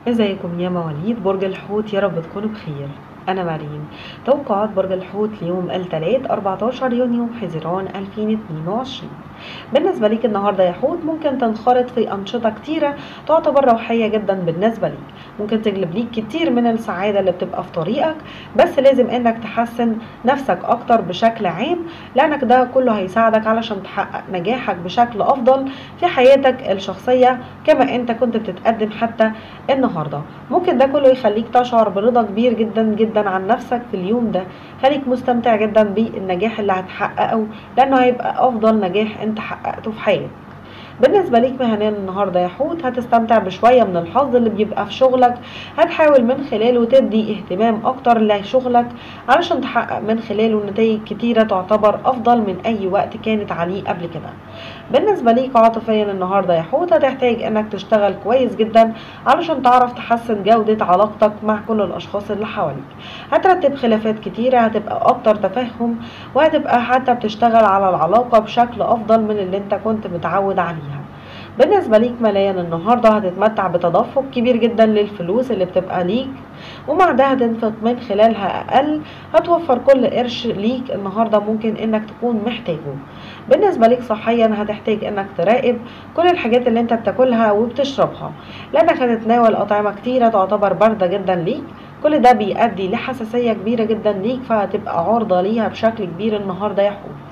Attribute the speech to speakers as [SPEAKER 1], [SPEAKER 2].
[SPEAKER 1] ازيكم يا مواليد برج الحوت يا رب تكونوا بخير أنا مريم توقعات برج الحوت ليوم الثلاث 14 يونيو حزيران 2022 بالنسبة ليك النهاردة يا حوت ممكن تنخرط في أنشطة كتيرة تعتبر روحية جدا بالنسبة ليك ممكن تجلب ليك كتير من السعادة اللي بتبقى في طريقك بس لازم انك تحسن نفسك اكتر بشكل عام لانك ده كله هيساعدك علشان تحقق نجاحك بشكل افضل في حياتك الشخصية كما انت كنت بتتقدم حتى النهاردة ممكن ده كله يخليك تشعر برضا كبير جدا جدا عن نفسك في اليوم ده خليك مستمتع جدا بالنجاح اللي هتحققه لانه هيبقى افضل نجاح انت حققته في حياتك بالنسبة ليك مهنيا النهاردة يا حوت هتستمتع بشوية من الحظ اللي بيبقى في شغلك هتحاول من خلاله تدي اهتمام اكتر لشغلك علشان تحقق من خلاله نتائج كتيرة تعتبر افضل من اي وقت كانت عليه قبل كده بالنسبة ليك عاطفيا النهاردة يا حوت هتحتاج انك تشتغل كويس جدا علشان تعرف تحسن جودة علاقتك مع كل الاشخاص اللي حواليك هترتب خلافات كتيرة هتبقى اكتر تفهم وهتبقى حتى بتشتغل على العلاقة بشكل افضل من اللي انت كنت متعود عليها بالنسبة ليك ماليا النهاردة هتتمتع بتدفق كبير جدا للفلوس اللي بتبقى ليك ومع ده هتنفق من خلالها أقل هتوفر كل قرش ليك النهاردة ممكن انك تكون محتاجه بالنسبة ليك صحيا هتحتاج انك تراقب كل الحاجات اللي انت بتاكلها وبتشربها لانك هتتناول أطعمة كتيرة تعتبر باردة جدا ليك كل ده بيؤدي لحساسية كبيرة جدا ليك فهتبقى عرضة ليها بشكل كبير النهاردة يا حوت